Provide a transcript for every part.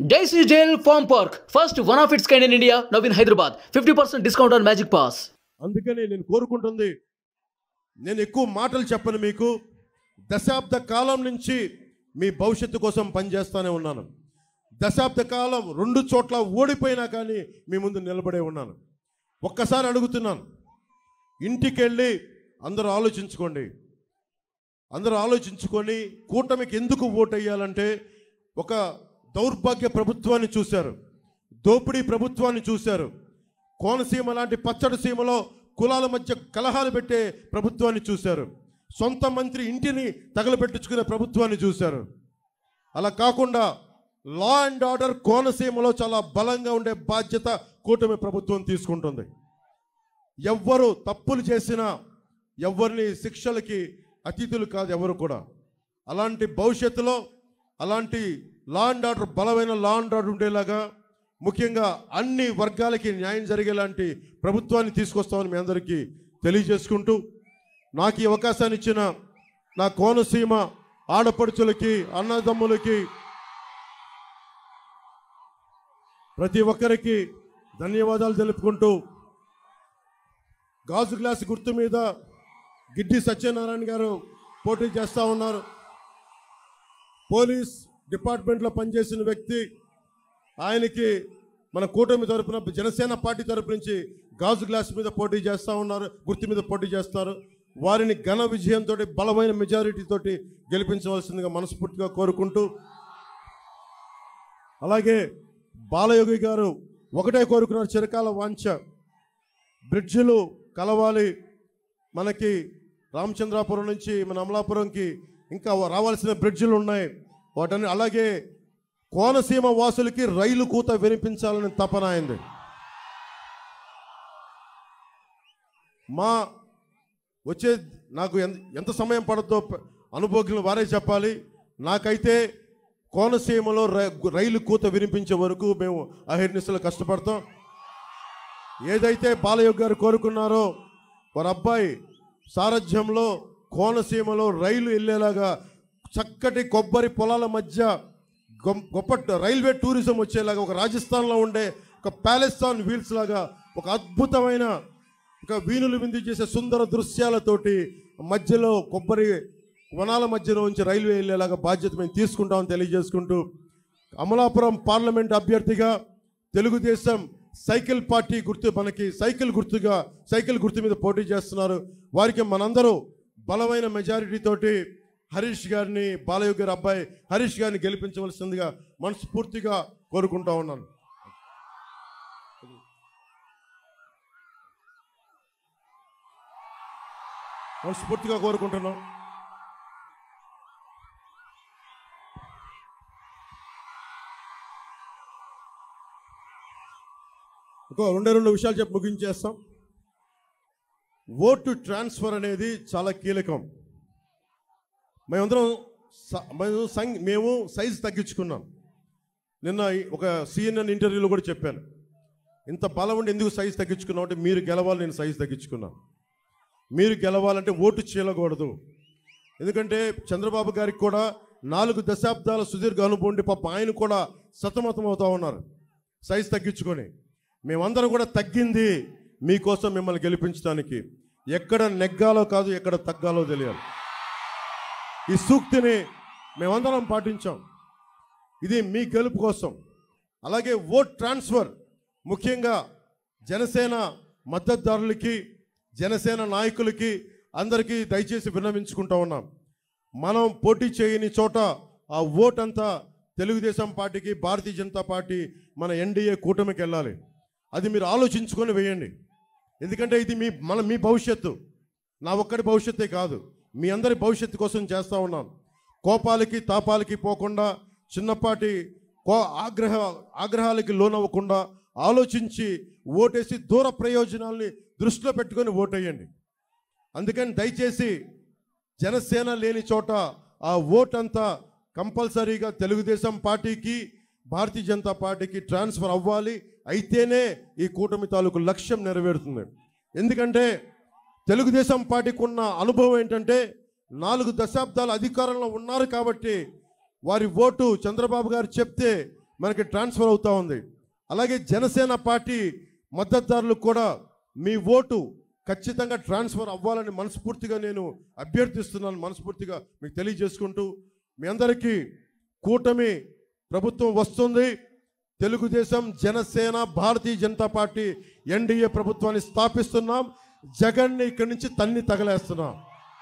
Daisy Jail Farm Park, first one of its kind in India, now in Hyderabad. 50% discount on Magic Pass. అందుకని నేను కోరుకుంటుంది నేను ఎక్కువ మాటలు చెప్పను మీకు దశాబ్ద కాలం నుంచి మీ భవిష్యత్తు కోసం పనిచేస్తానే ఉన్నాను దశాబ్ద కాలం రెండు చోట్ల ఓడిపోయినా కానీ మీ ముందు నిలబడే ఉన్నాను ఒక్కసారి అడుగుతున్నాను ఇంటికి వెళ్ళి అందరూ ఆలోచించుకోండి అందరూ ఆలోచించుకొని కూటమికి ఎందుకు ఓటు వేయాలంటే ఒక దౌర్భాగ్య ప్రభుత్వాన్ని చూశారు దోపిడీ ప్రభుత్వాన్ని చూశారు కోనసీమ లాంటి పచ్చడి సీమలో కులాల మధ్య కలహాలు పెట్టే ప్రభుత్వాన్ని చూశారు సొంత మంత్రి ఇంటిని తగలబెట్టించుకునే ప్రభుత్వాన్ని చూశారు అలా కాకుండా లా అండ్ ఆర్డర్ కోనసీమలో చాలా బలంగా ఉండే బాధ్యత కూటమి ప్రభుత్వం తీసుకుంటుంది ఎవ్వరు తప్పులు చేసినా ఎవరిని శిక్షలకి అతిథులు కాదు ఎవరు కూడా అలాంటి భవిష్యత్తులో అలాంటి లా అండ్ ఆర్డర్ బలమైన లా అండ్ ఆర్డర్ ఉండేలాగా ముఖ్యంగా అన్ని వర్గాలకి న్యాయం జరిగేలాంటి ప్రభుత్వాన్ని తీసుకొస్తామని మీ అందరికీ తెలియజేసుకుంటూ నాకు ఈ అవకాశాన్ని ఇచ్చిన నా కోనసీమ ఆడపడుచులకి అన్నదమ్ములకి ప్రతి ఒక్కరికి ధన్యవాదాలు తెలుపుకుంటూ గాజు గ్లాస్ గుర్తు మీద గిడ్డి సత్యనారాయణ గారు పోటీ చేస్తూ ఉన్నారు పోలీస్ డిపార్ట్మెంట్లో పనిచేసిన వ్యక్తి ఆయనకి మన కూటమి తరపున జనసేన పార్టీ తరపు నుంచి గాజు గ్లాస్ మీద పోటీ చేస్తూ ఉన్నారు గుర్తు మీద పోటీ చేస్తున్నారు వారిని ఘన విజయంతో బలమైన మెజారిటీ తోటి గెలిపించవలసిందిగా మనస్ఫూర్తిగా కోరుకుంటూ అలాగే బాలయోగి గారు ఒకటే కోరుకున్నారు చిరకాల వాంఛ బ్రిడ్జిలు కలవాలి మనకి రామచంద్రాపురం నుంచి మన అమలాపురంకి ఇంకా రావాల్సిన బ్రిడ్జిలు ఉన్నాయి వాటన్ని అలాగే కోనసీమ వాసులకి రైలు కూత వినిపించాలని తపన అయింది మా వచ్చే నాకు ఎంత ఎంత సమయం పడుతుందో ప- అనుభవజ్ఞులు వారే చెప్పాలి నాకైతే కోనసీమలో రై- రైలు కూత వినిపించే వరకు మేము అహిర్నిశలు కష్టపడతాం ఏదైతే బాలయోగ్ గారు కోరుకున్నారో వారి అబ్బాయి సారథ్యంలో కోనసీమలో రైలు వెళ్ళేలాగా చక్కటి కొబ్బరి పొలాల మధ్య గొం- గొప్ప రైల్వే టూరిజం వచ్చేలాగా ఒక రాజస్థాన్లో ఉండే ఒక ప్యాలెస్తాన్ వీల్స్ లాగా ఒక అద్భుతమైన ఒక వీణులు విందు చేసే సుందర దృశ్యాలతోటి మధ్యలో కొబ్బరి వనాల మధ్యలో నుంచి రైల్వే వెళ్ళేలాగా బాధ్యత మేము తీసుకుంటామని తెలియజేసుకుంటూ అమలాపురం పార్లమెంట్ అభ్యర్థిగా తెలుగుదేశం సైకిల్ పార్టీ గుర్తు మనకి సైకిల్ గుర్తుగా సైకిల్ గుర్తు మీద పోటీ చేస్తున్నారు వారికి మనందరూ బలమైన మెజారిటీ తోటి హరీష్ గారిని బాలయ్య గారి అబ్బాయి హరీష్ గారిని గెలిపించవలసిందిగా మనస్ఫూర్తిగా కోరుకుంటా ఉన్నాను మనస్ఫూర్తిగా కోరుకుంటున్నాం ఇంకో రెండే రెండు విషయాలు చెప్పి ముగించేస్తాం ఓటు ట్రాన్స్ఫర్ అనేది చాలా కీలకం మేమందరం స- మేము సం- మేము సైజు తగ్గించుకున్నాం నిన్న ఈ- ఒక సిఎన్ఎన్ ఇంటర్వ్యూలో కూడా చెప్పాను ఇంత బలం ఉండి ఎందుకు సైజు తగ్గించుకున్నాం అంటే మీరు గెలవాలి నేను సైజు తగ్గించుకున్నాను మీరు గెలవాలంటే ఓటు చీలకూడదు ఎందుకంటే చంద్రబాబు గారికి కూడా నాలుగు దశాబ్దాల సుదీర్ఘ అనుభవం ఉండి పాప ఆయన కూడా సతమతం అవుతా ఉన్నారు సైజు తగ్గించుకొని మేమందరం కూడా తగ్గింది మీకోసం మిమ్మల్ని గెలిపించడానికి ఎక్కడ నెగ్గాలో కాదు ఎక్కడ తగ్గాలో తెలియాలి ఈ సూక్తిని మేమందరం పాటించాం ఇది మీ గెలుపు కోసం అలాగే ఓట్ ట్రాన్స్ఫర్ ముఖ్యంగా జనసేన మద్దతుదారులకి జనసేన నాయకులకి అందరికీ దయచేసి విన్నవించుకుంటా ఉన్నాం మనం పోటీ చేయని చోట ఆ ఓట్ అంతా తెలుగుదేశం పార్టీకి భారతీయ జనతా పార్టీ మన ఎన్డీఏ కూటమికి వెళ్ళాలి అది మీరు ఆలోచించుకొని వేయండి ఎందుకంటే ఇది మీ మన మీ భవిష్యత్తు నా ఒక్కడి భవిష్యత్తే కాదు మీ అందరి భవిష్యత్తు కోసం చేస్తూ ఉన్నాం కోపాలకి తాపాలకి పోకుండా చిన్నపాటి కో ఆగ్రహ ఆగ్రహాలకి లోనవ్వకుండా ఆలోచించి ఓటేసి దూర ప్రయోజనాల్ని దృష్టిలో పెట్టుకొని ఓటేయండి అందుకని దయచేసి జనసేన లేని చోట ఆ ఓట్ అంతా కంపల్సరీగా తెలుగుదేశం పార్టీకి భారతీయ జనతా పార్టీకి ట్రాన్స్ఫర్ అవ్వాలి అయితేనే ఈ కూటమి తాలూకు లక్ష్యం నెరవేరుతుంది ఎందుకంటే తెలుగుదేశం పార్టీకి ఉన్న అనుభవం ఏంటంటే నాలుగు దశాబ్దాల అధికారంలో ఉన్నారు కాబట్టి వారి ఓటు చంద్రబాబు గారు చెప్తే మనకి ట్రాన్స్ఫర్ అవుతా ఉంది అలాగే జనసేన పార్టీ మద్దతుదారులకు కూడా మీ ఓటు ఖచ్చితంగా ట్రాన్స్ఫర్ అవ్వాలని మనస్ఫూర్తిగా నేను అభ్యర్థిస్తున్నాను మనస్ఫూర్తిగా మీకు తెలియజేసుకుంటూ మీ అందరికీ కూటమి ప్రభుత్వం వస్తుంది తెలుగుదేశం జనసేన భారతీయ జనతా పార్టీ ఎన్డీఏ ప్రభుత్వాన్ని స్థాపిస్తున్నాం జగన్ని ఇక్కడి నుంచి తన్ని తగలేస్తున్నాం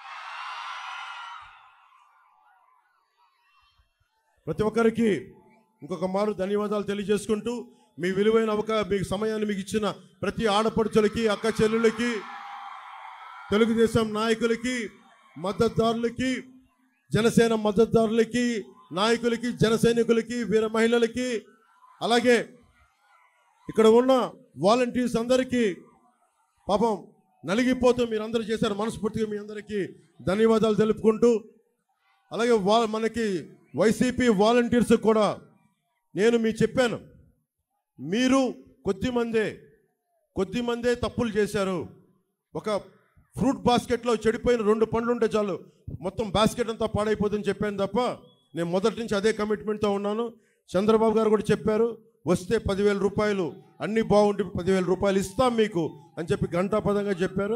ప్రతి ఒక్కరికి ఇంకొక మారు ధన్యవాదాలు తెలియజేసుకుంటూ మీ విలువైన అవకా మీకు సమయాన్ని మీకు ఇచ్చిన ప్రతి ఆడపడుచులకి అక్క చెల్లెళ్ళకి తెలుగుదేశం నాయకులకి మద్దతుదారులకి జనసేన మద్దతుదారులకి నాయకులకి జన సైనికులకి వీర మహిళలకి అలాగే ఇక్కడ ఉన్న వాలంటీర్స్ అందరికీ పాపం నలిగిపోతూ మీరందరూ చేశారు మనస్ఫూర్తిగా మీ అందరికీ ధన్యవాదాలు తెలుపుకుంటూ అలాగే వా మనకి వైసీపీ వాలంటీర్స్ కూడా నేను మీ చెప్పాను మీరు కొద్దిమందే కొద్దిమందే తప్పులు చేశారు ఒక ఫ్రూట్ బాస్కెట్లో చెడిపోయిన రెండు పండ్లు ఉంటే చాలు మొత్తం బాస్కెట్ అంతా పాడైపోతుందని చెప్పాను తప్ప నేను మొదటి నుంచి అదే కమిట్మెంట్తో ఉన్నాను చంద్రబాబు గారు కూడా చెప్పారు వస్తే పదివేల రూపాయలు అన్నీ బాగుంటే పదివేల రూపాయలు ఇస్తాం మీకు అని చెప్పి ఘంటాపదంగా చెప్పారు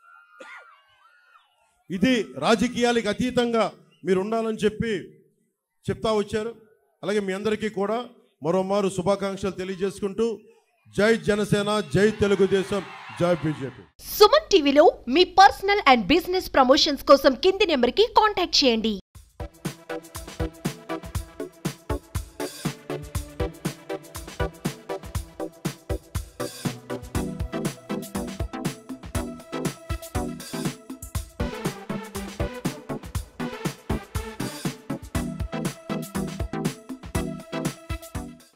ఇది రాజకీయాలకు అతీతంగా మీరు ఉండాలని చెప్పి చెప్తా వచ్చారు అలాగే మీ అందరికీ కూడా మరోమారు శుభాకాంక్షలు తెలియజేసుకుంటూ జై జనసేన జై తెలుగుదేశం జై బీజేపీ సుమన్ టీవీలో మీ పర్సనల్ అండ్ బిజినెస్ ప్రమోషన్స్ కోసం కింది నెంబర్కి కాంటాక్ట్ చేయండి